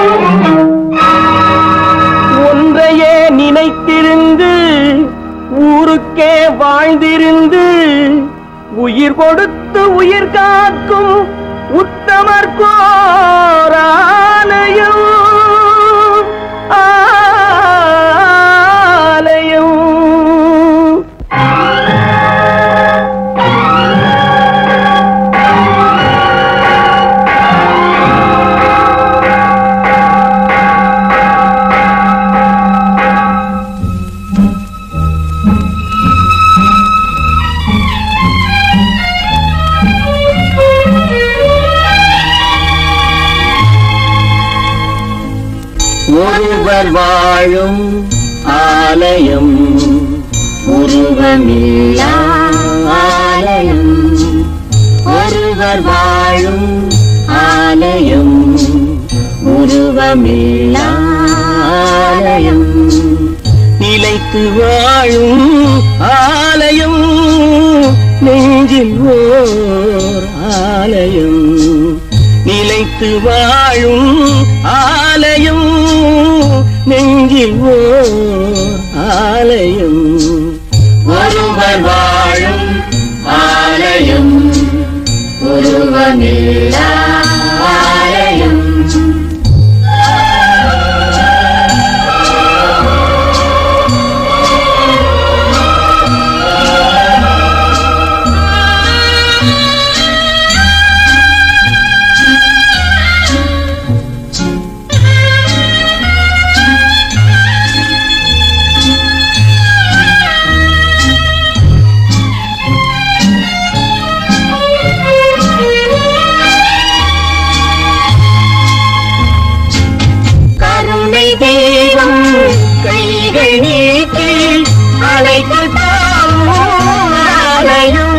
ஒன்றையே நினைத்திருந்து ஊருக்கே வாழ்ந்திருந்து உயிர் கொடுத்து உயிர் காக்கும் உத்தமர் கோராலயம் ஆலயம் ஒருவர் வாழும் ஆலயம் உருவமில்லா ஆலயம் ஒருவர் வாழும் ஆலயம் உருவமில்லா ஆலயம் நிலைத்து வாழும் ஆலயம் நெஞ்சில் ஓர் ஆலயம் நிலைத்து வாழும் ஆலயம் நெஞ்சில் ஓர் ஆலயம் ஒருவர் வாழும் ஆலயம் உருவமில்லா ஆலயம் கருணை தெய்வம் கைகள் நீட்டி அழைத்து ஆலயம்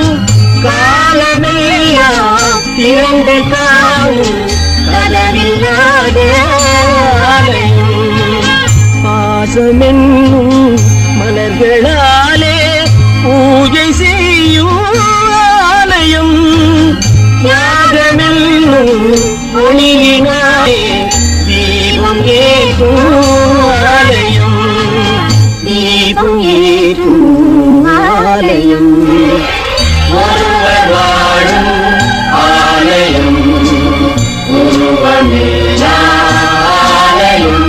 காலமெல்லாம் திறந்து காணும் கதவில்லாத ஆலயம் பாசமென்னும் மலர்களாலே பூஜை செய்யும் ஆலயம் தியாகமென்னும் ஒளியினாலே தீபம் ஏற்றும் ஆலயம் தீபம் ஏற்றும் ஆலயம் ஒருவர் வாழும் ஆலயம் உருவமில்லா ஆலயம்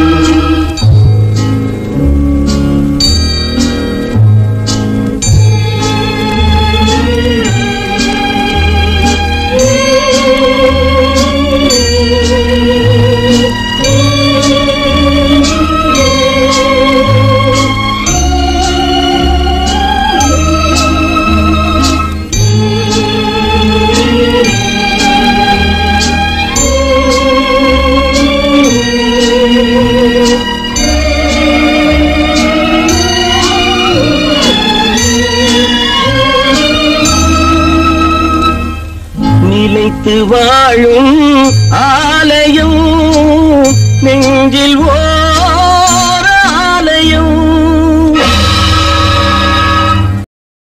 நிலைத்து வாழும் ஆலயம் நெஞ்சில் ஓர்